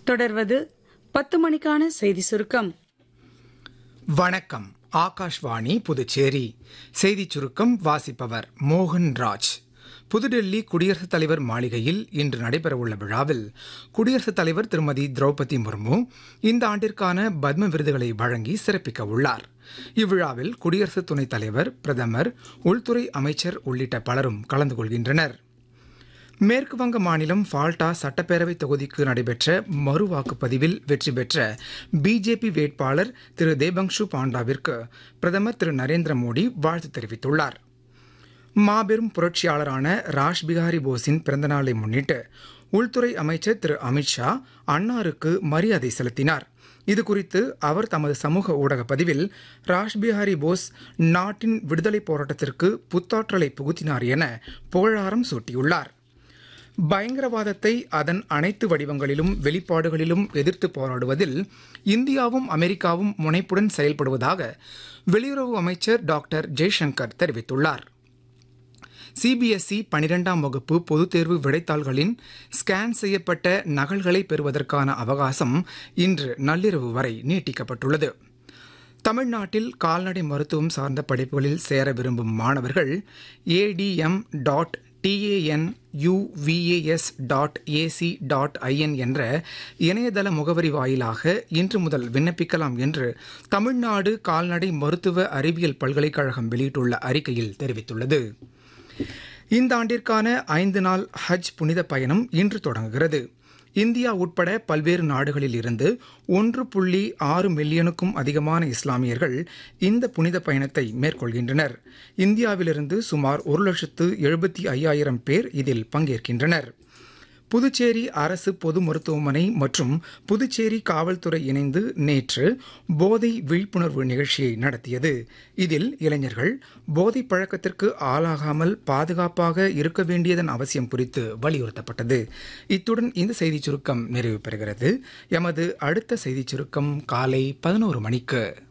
தொடர்வது பத்து மணிக்கான செய்தி சுருக்கம் வணக்கம் ஆகாஷ்வாணி புதுச்சேரி செய்திச் சுருக்கம் வாசிப்பவர் மோகன் ராஜ் புதுடெல்லி குடியரசுத் தலைவர் மாளிகையில் இன்று நடைபெறவுள்ள விழாவில் குடியரசுத் தலைவர் திருமதி திரௌபதி முர்மு இந்த ஆண்டிற்கான பத்ம விருதுகளை வழங்கி சிறப்பிக்க உள்ளார் இவ்விழாவில் குடியரசு துணைத் தலைவர் பிரதமர் உள்துறை அமைச்சர் உள்ளிட்ட பலரும் கலந்து கொள்கின்றனர் மேற்கு வங்க மாநிலம் ஃபால்டா சட்டப்பேரவை தொகுதிக்கு நடைபெற்ற மறு வாக்குப்பதிவில் வெற்றி பெற்ற பிஜேபி வேட்பாளர் திரு தேபங்ஷு பாண்டாவிற்கு பிரதமர் திரு நரேந்திர மோடி வாழ்த்து தெரிவித்துள்ளார் மாபெரும் புரட்சியாளரான ராஷ் பிகாரி போஸின் பிறந்தநாளை முன்னிட்டு உள்துறை அமைச்சர் திரு அமித்ஷா அன்னாருக்கு மரியாதை செலுத்தினார் இதுகுறித்து அவர் தமது சமூக ஊடக பதிவில் ராஷ் பிஹாரி போஸ் நாட்டின் விடுதலை போராட்டத்திற்கு புத்தாற்றலை புகுத்தினார் என புகழாரம் சூட்டியுள்ளார் பயங்கரவாதத்தை அதன் அனைத்து வடிவங்களிலும் வெளிப்பாடுகளிலும் எதிர்த்து போராடுவதில் இந்தியாவும் அமெரிக்காவும் முனைப்புடன் செயல்படுவதாக வெளியுறவு அமைச்சர் டாக்டர் ஜெய்சங்கர் தெரிவித்துள்ளார் சிபிஎஸ்இ பனிரெண்டாம் வகுப்பு பொதுத் தேர்வு விடைத்தாள்களின் ஸ்கேன் செய்யப்பட்ட நகல்களை பெறுவதற்கான அவகாசம் இன்று நள்ளிரவு வரை நீட்டிக்கப்பட்டுள்ளது தமிழ்நாட்டில் கால்நடை மருத்துவம் சார்ந்த படிப்புகளில் சேர விரும்பும் மாணவர்கள் ATM dot TAN UVAS dot AC dot IN என்ற இணையதள முகவரி வாயிலாக இன்று முதல் விண்ணப்பிக்கலாம் என்று தமிழ்நாடு கால்நடை மருத்துவ அறிவியல் பல்கலைக்கழகம் வெளியிட்டுள்ள அறிக்கையில் தெரிவித்துள்ளது இந்த ஆண்டிற்கான ஐந்து நாள் ஹஜ் புனித பயணம் இன்று தொடங்குகிறது இந்தியா உட்பட பல்வேறு நாடுகளில் இருந்து ஒன்று புள்ளி ஆறு மில்லியனுக்கும் அதிகமான இஸ்லாமியர்கள் இந்த புனித பயணத்தை மேற்கொள்கின்றனர் இந்தியாவிலிருந்து சுமார் ஒரு லட்சத்து எழுபத்தி ஐயாயிரம் பேர் இதில் பங்கேற்கின்றனர் புதுச்சேரி அரசு பொது மருத்துவமனை மற்றும் புதுச்சேரி காவல்துறை இணைந்து நேற்று போதை விழிப்புணர்வு நிகழ்ச்சியை நடத்தியது இதில் இளைஞர்கள் போதை பழக்கத்திற்கு ஆளாகாமல் பாதுகாப்பாக இருக்க வேண்டியதன் அவசியம் குறித்து வலியுறுத்தப்பட்டது இத்துடன் இந்த செய்திச் சுருக்கம் நிறைவு பெறுகிறது எமது அடுத்த செய்திச் சுருக்கம் காலை பதினோரு மணிக்கு